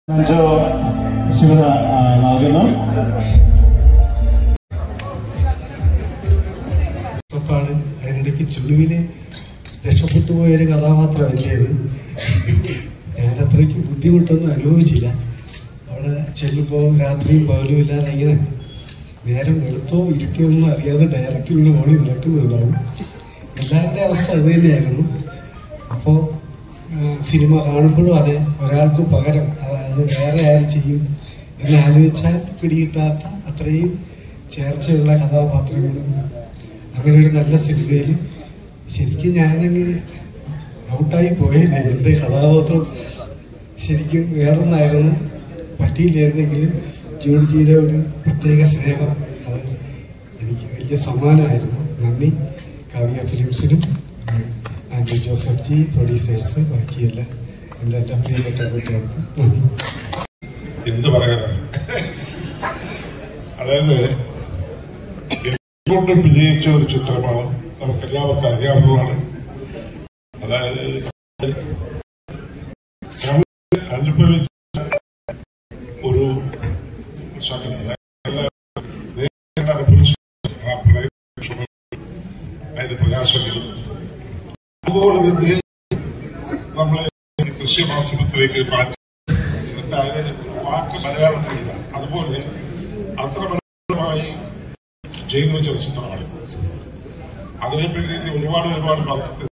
അഞ്ചോ ശിവത നൽകുന്നു ഉറപ്പാണ് അതിനിടയ്ക്ക് ചുളുവിന് രക്ഷപ്പെട്ടു പോയൊരു കഥാപാത്രം എന്റേത് ഞാൻ അത്രയ്ക്ക് ബുദ്ധിമുട്ടൊന്നും അനുഭവിച്ചില്ല അവിടെ ചെല്ലുമ്പോൾ രാത്രിയും പകലും ഇല്ലാതെ ഇങ്ങനെ നേരം വെളുത്തോ ഇരുട്ടോ ഒന്നും അറിയാതെ ഡയറക്റ്റ് ഇങ്ങനെ ഓടി നടക്കുന്നുണ്ടാവും എല്ലാവരുടെ അവസ്ഥ അത് തന്നെയായിരുന്നു അപ്പോൾ സിനിമ കാണുമ്പോഴും അതെ ഒരാൾക്ക് പകരം അത് അത് വേറെ ആര് ചെയ്യും എന്ന് ആലോചിച്ചാൽ പിടികിട്ടാത്ത അത്രയും ചേർച്ചയുള്ള കഥാപാത്രങ്ങളും അങ്ങനെ ഒരു നല്ല സിനിമയിൽ ശരിക്കും ഞാനങ്ങനെ ഔട്ടായി പോയില്ല എൻ്റെ കഥാപാത്രം ശരിക്കും വേറൊന്നായിരുന്നു പറ്റിയില്ലായിരുന്നെങ്കിലും ജോഡിജിയുടെ ഒരു പ്രത്യേക സ്നേഹം അത് എനിക്ക് വലിയ സമ്മാനമായിരുന്നു നന്ദി കാവ്യ ഫിലിംസിനും ആൻഡ്രി ജോസഫ് ജി പ്രൊഡ്യൂസേഴ്സ് ബാക്കിയല്ല എൻ്റെ എല്ലാ പ്രിയപ്പെട്ട കൂട്ടുകാർക്കും നന്ദി എന്ത് പറയാനാണ് അതായത് എന്തുകൊണ്ട് വിജയിച്ച ഒരു ചിത്രമാണ് നമുക്ക് എല്ലാവർക്കും അറിയാവുന്നതാണ് അതായത് ഞാൻ അനുഭവിച്ച ഒരു സംഗതി. അതായത് നേരിട്ട് അനുഭവിച്ച ആ പ്രദേശം, അതിന്റെ പ്രയാസങ്ങളും അതുപോലെ തന്നെ നമ്മളെ ദൃശ്യമാധ്യമത്തിലേക്ക് മാറ്റി ഇന്നത്തെ അതിന് വാക്ക് മലയാളത്തിലില്ല അതുപോലെ അത്ര മനോഹരമായി ചെയ്തു വെച്ച ഒരു ചിത്രമാണ് അതിനെപ്പറ്റി ഒരുപാട് ഒരുപാട് പറഞ്ഞത്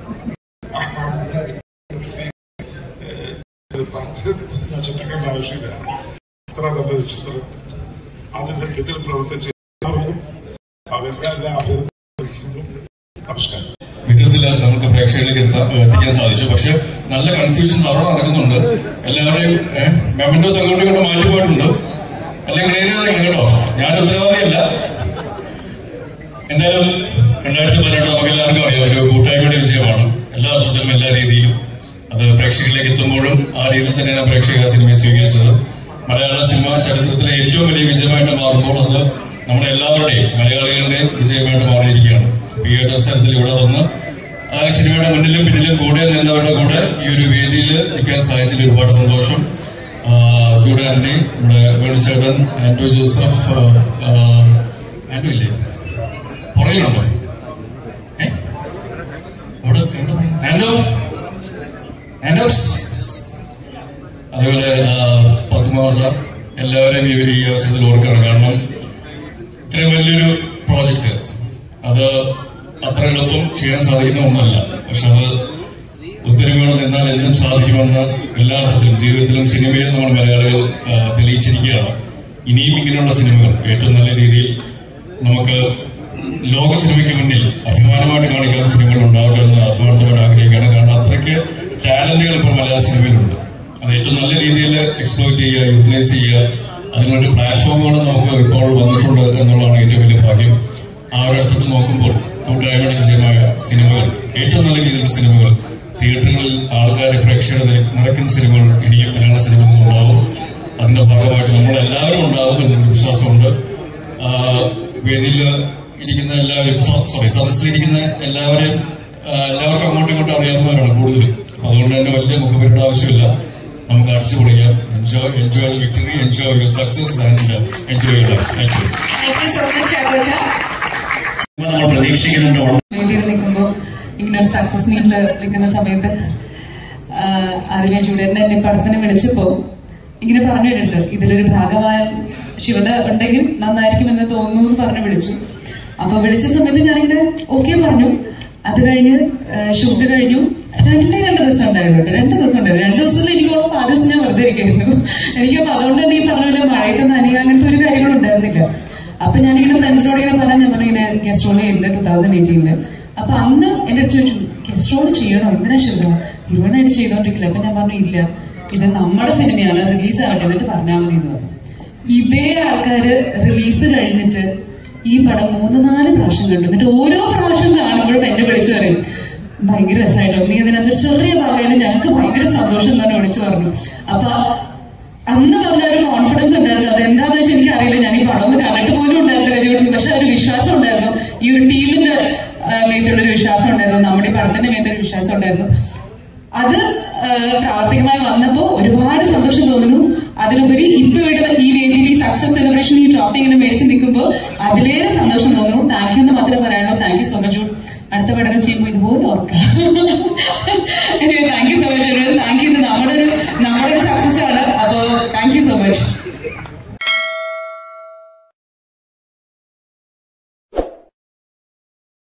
നശിപ്പിക്കേണ്ട ആവശ്യമില്ല അത്ര നല്ലൊരു ചിത്രം അതിന്റെ പിന്നിൽ പ്രവർത്തിച്ച എല്ലാവർക്കും അവരുടെ എല്ലാ അഭിനന്ദനങ്ങളും നമസ്കാരം വിധത്തില് നമുക്ക് പ്രേക്ഷകരിലേക്ക് എത്താൻ എത്തിക്കാൻ സാധിച്ചു പക്ഷെ നല്ല കൺഫ്യൂഷൻസ് അവിടെ നടക്കുന്നുണ്ട് എല്ലാവരെയും മെമന്റോസ് അങ്ങോട്ടും ഇങ്ങോട്ടും മാറ്റി പോയിട്ടുണ്ട് അല്ലെങ്കിൽ ക്ലിയർ കേട്ടോ ഞാൻ ഉത്തരവാദിയല്ല എന്തായാലും രണ്ടായിരത്തി പതിനെട്ട് നമുക്ക് എല്ലാവർക്കും അറിയാം ഒരു കൂട്ടായ്മയുടെ വിജയമാണ് എല്ലാ അർത്ഥത്തിലും എല്ലാ രീതിയിലും അത് പ്രേക്ഷകരിലേക്ക് എത്തുമ്പോഴും ആ രീതിയിൽ തന്നെയാണ് പ്രേക്ഷക സിനിമയെ സ്വീകരിച്ചത് മലയാള സിനിമ ചരിത്രത്തിലെ ഏറ്റവും വലിയ വിജയമായിട്ട് മാറുമ്പോൾ അത് നമ്മുടെ എല്ലാവരുടെയും മലയാളികളുടെയും വിജയമായിട്ട് മാറിയിരിക്കുകയാണ് ഈ ഒരു അവസരത്തിൽ ഇവിടെ വന്ന് ആ സിനിമയുടെ മുന്നിലും പിന്നിലും കൂടെ നിന്നവരുടെ കൂടെ ഈ ഒരു വേദിയിൽ നിൽക്കാൻ സാധിച്ചതിൽ ഒരുപാട് സന്തോഷം ആ, ജൂഡ് ആന്റണി നമ്മുടെ വേണുചേട്ടൻ ആന്റോ ജോസഫ് ആ, ആന്റോ ഇല്ലേ പുറകിലുണ്ടോ ഏ അവിടെ എവിടെ? ആന്റോ ആന്റോസ് അതുപോലെ പത്മാസ എല്ലാവരെയും ഈ ഈ അവസരത്തിൽ ഓർക്കണം കാരണം ഇത്രയും വലിയൊരു പ്രോജക്റ്റ് അത് അത്ര എളുപ്പം ചെയ്യാൻ സാധിക്കുന്ന ഒന്നല്ല പക്ഷെ അത് ഒത്തൊരുമയോടെ നിന്നാൽ എന്തും സാധിക്കുമെന്ന് എല്ലാ അർത്ഥത്തിലും ജീവിതത്തിലും സിനിമയിലും നമ്മൾ മലയാളികൾ ആ, തെളിയിച്ചിരിക്കുകയാണ് ഇനിയും ഇങ്ങനെയുള്ള സിനിമകൾ ഏറ്റവും നല്ല രീതിയിൽ നമുക്ക് ലോക സിനിമയ്ക്ക് മുന്നിൽ അഭിമാനമായിട്ട് കാണിക്കുന്ന സിനിമകൾ ഉണ്ടാവട്ടെ എന്ന് ആത്മാർത്ഥമായിട്ട് ആഗ്രഹിക്കുകയാണ് കാരണം അത്രയ്ക്ക് ടാലന്റുകൾ ഇപ്പോൾ മലയാള സിനിമയിലുണ്ട് അത് ഏറ്റവും നല്ല രീതിയിൽ എക്സ്പ്ലോയിറ്റ് ചെയ്യുക യൂട്ടിലൈസ് ചെയ്യുക അതിനൊരു പ്ലാറ്റ്ഫോമുകൾ നമുക്ക് ഇപ്പോൾ വന്നിട്ടുണ്ട് എന്നുള്ളതാണ് ഏറ്റവും വലിയ ഭാഗ്യം ആ ഒരു അർത്ഥത്തിൽ നോക്കുമ്പോൾ കൂട്ടായ്മയുടെ വിജയമായ സിനിമകൾ ഏറ്റവും നല്ല രീതിയിലുള്ള സിനിമകൾ തിയേറ്ററുകളിൽ ആൾക്കാരെ പ്രേക്ഷകരെ നിറയ്ക്കുന്ന സിനിമകൾ ഇനിയും മലയാള സിനിമകൾ ഉണ്ടാവും അതിന്റെ ഭാഗമായിട്ട് നമ്മൾ എല്ലാവരും ഉണ്ടാവും എന്നൊരു വിശ്വാസമുണ്ട് ആ, വേദിയിൽ ഇരിക്കുന്ന എല്ലാവരും സോറി സദസ്സിലിരിക്കുന്ന എല്ലാവരെയും ആ, എല്ലാവർക്കും അങ്ങോട്ടും ഇങ്ങോട്ടും അറിയാവുന്നവരാണ് കൂടുതലും അതുകൊണ്ട് തന്നെ വലിയ മുഖപരിയുടെ ആവശ്യമില്ല നമുക്ക് അടിച്ചു പൊളിക്കാം enjoy enjoy victory enjoy your success and enjoy your life thank you Thank you so much, Chakocha. നമ്മൾ പ്രതീക്ഷിക്കുന്നുണ്ട് വേദിയിൽ നിൽക്കുമ്പോൾ ഇങ്ങനെ ഒരു സക്സസ് മീറ്റിൽ നിൽക്കുന്ന സമയത്ത് അറിയാൻ ചൂടേട്ടൻ എന്നെ പടത്തിന് വിളിച്ചപ്പോ ഇങ്ങനെ പറഞ്ഞു എടുത്ത് ഇതിലൊരു ഭാഗമായ ശിവത ഉണ്ടെങ്കിൽ നന്നായിരിക്കുമെന്ന് തോന്നുന്നു എന്ന് പറഞ്ഞു വിളിച്ചു അപ്പൊ വിളിച്ച സമയത്ത് ഞാനിങ്ങനെ ഓക്കെ പറഞ്ഞു അത് കഴിഞ്ഞ് ഷൂട്ട് കഴിഞ്ഞു രണ്ടേ രണ്ട് ദിവസം ഉണ്ടായിരുന്നു കേട്ടോ. രണ്ട് ദിവസം ഉണ്ടായിരുന്നു രണ്ട് ദിവസത്തിൽ എനിക്ക് തോന്നുന്നു ആ ദിവസം ഞാൻ വെറുതെ ഇരിക്കുന്നു എനിക്കപ്പോ അതുകൊണ്ട് തന്നെ ഈ പറഞ്ഞ പോലെ മഴയത്ത് നനയുക അങ്ങനത്തെ ഒരു കാര്യങ്ങളും ഉണ്ടായിരുന്നില്ല അപ്പൊ ഞാനിങ്ങനെ ഫ്രണ്ട്സിനോട് ഇങ്ങനെ പറഞ്ഞ ഞാൻ പറഞ്ഞു ഇങ്ങനെ ഗസ്റ്റ് റോൾ ചെയ്യുന്നുണ്ട് ടൂ തൗസൻഡ് എയ്റ്റീനില് അപ്പൊ അന്ന് എന്റെ അടുത്ത് ചോദിച്ചു ഗസ്റ്റ് റോൾ ചെയ്യണോ എന്തിനാ ശിവ ഹീറോയിനായിട്ട് ചെയ്തോണ്ടിരിക്കില്ല അപ്പൊ ഞാൻ പറഞ്ഞു ഇല്ല ഇത് നമ്മുടെ സിനിമയാണ് റിലീസ് ആവട്ടെ എന്നിട്ട് പറഞ്ഞാൽ മതി എന്ന് പറഞ്ഞു ഇതേ ആൾക്കാര് റിലീസ് കഴിഞ്ഞിട്ട് ഈ പടം മൂന്ന് നാല് പ്രാവശ്യം കണ്ടു എന്നിട്ട് ഓരോ പ്രാവശ്യം കാണുമ്പോഴും എന്നെ വിളിച്ചു പറയും ഭയങ്കര രസമായിട്ടോ നീ അതിനകത്ത് ഒരു ചെറിയ ഭാഗമായാലും ഞങ്ങൾക്ക് ഭയങ്കര സന്തോഷം തന്നെ വിളിച്ചു പറഞ്ഞു അപ്പൊ അന്ന് പറഞ്ഞ ഒരു കോൺഫിഡൻസ് ഉണ്ടായിരുന്നു അത് എന്താണെന്ന് വെച്ചാൽ എനിക്ക് അറിയില്ല ഞാൻ ഈ പടം ഒന്ന് കണ്ടിട്ട് പോലും ഉണ്ടായിരുന്നില്ല ജീവിതത്തിൽ പക്ഷെ ഒരു വിശ്വാസം ഉണ്ടായിരുന്നു ഈ ഒരു ടീമിന്റെ മേത്തുള്ള ഒരു വിശ്വാസം ഉണ്ടായിരുന്നു നമ്മുടെ ഈ പടത്തിന്റെ മേത്തൊരു വിശ്വാസം ഉണ്ടായിരുന്നു അത് ആ, പ്രാവർത്തികമായി വന്നപ്പോ ഒരുപാട് സന്തോഷം തോന്നുന്നു അതിലുപരി ഇപ്പൊ ഇവിടെ ഈ വേദിയിൽ ഈ സക്സസ് സെലിബ്രേഷൻ ഈ ട്രോഫി ഇങ്ങനെ മേടിച്ച് നിൽക്കുമ്പോൾ അതിലേറെ സന്തോഷം തോന്നുന്നു താങ്ക് യു എന്ന് മാത്രമേ പറയാനോ താങ്ക് യു സോ മച്ച് അടുത്ത പഠനം ചെയ്യുമ്പോൾ ഇതുപോലെ ഓർക്കാം